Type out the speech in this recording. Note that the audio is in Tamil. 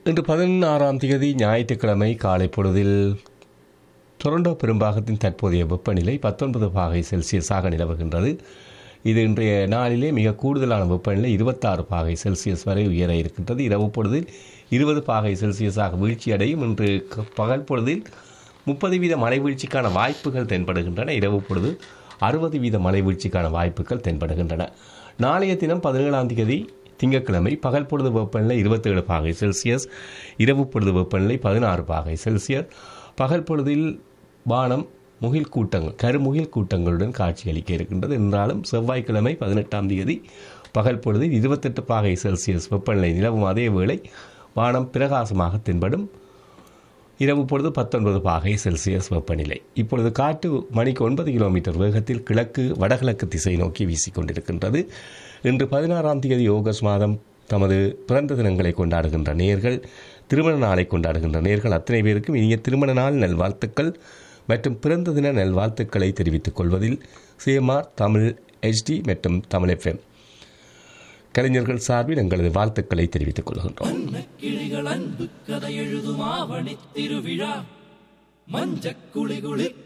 இன்று பதினாறாம் தேதி ஞாயிற்றுக்கிழமை காலை பொழுதில் டொரண்டோ பெரும்பாகத்தின் தற்போதைய வெப்பநிலை பத்தொன்பது பாகை செல்சியஸாக நிலவுகின்றது இது இன்றைய நாளிலே மிக கூடுதலான வெப்பநிலை இருபத்தாறு பாகை செல்சியஸ் வரை உயர இருக்கின்றது இரவு பொழுதில் இருபது பாகை செல்சியஸாக வீழ்ச்சியடையும் இன்று க- பகல் பொழுதில் முப்பது வீத மழை வீழ்ச்சிக்கான வாய்ப்புகள் தென்படுகின்றன இரவு பொழுது அறுபது வீத மழை வீழ்ச்சிக்கான வாய்ப்புகள் தென்படுகின்றன நாளைய தினம் பதினேழாம் தேதி திங்கட்கிழமை பகல் பொழுது வெப்பநிலை இருபத்தேழு பாகை செல்சியஸ் இரவு பொழுது வெப்பநிலை பதினாறு பாகை செல்சியஸ் பகல் பொழுதில் வானம் முகில் கூட்டங்கள் கருமுகில் கூட்டங்களுடன் காட்சியளிக்க இருக்கின்றது என்றாலும் செவ்வாய்க்கிழமை பதினெட்டாம் தேதி பகல் பொழுதில் இருபத்தெட்டு பாகை செல்சியஸ் வெப்பநிலை நிலவும் அதே வேளை வானம் பிரகாசமாக தென்படும் இரவு பொழுது பத்தொன்பது பாகை செல்சியஸ் வெப்பநிலை இப்பொழுது காற்று மணிக்கு ஒன்பது கிலோமீட்டர் வேகத்தில் கிழக்கு வடகிழக்கு திசை நோக்கி வீசிக்கொண்டிருக்கின்றது இன்று பதினாறாம் தேதி ஆகஸ்ட் மாதம் தமது பிறந்த தினங்களை கொண்டாடுகின்ற நேர்கள் திருமண நாளை கொண்டாடுகின்ற நேர்கள் அத்தனை பேருக்கும் இனிய திருமண நாள் நல்வாழ்த்துக்கள் மற்றும் பிறந்த தின நல்வாழ்த்துக்களை தெரிவித்துக் கொள்வதில் சிஎம்ஆர் தமிழ் எச்டி மற்றும் தமிழ் எஃப்எம் கலைஞர்கள் சார்பில் எங்களது வாழ்த்துக்களை தெரிவித்துக் கொள்கின்றோம் கிளிகள் அன்பு கதை எழுதும் ஆவணி திருவிழா மஞ்சக்குளி குளி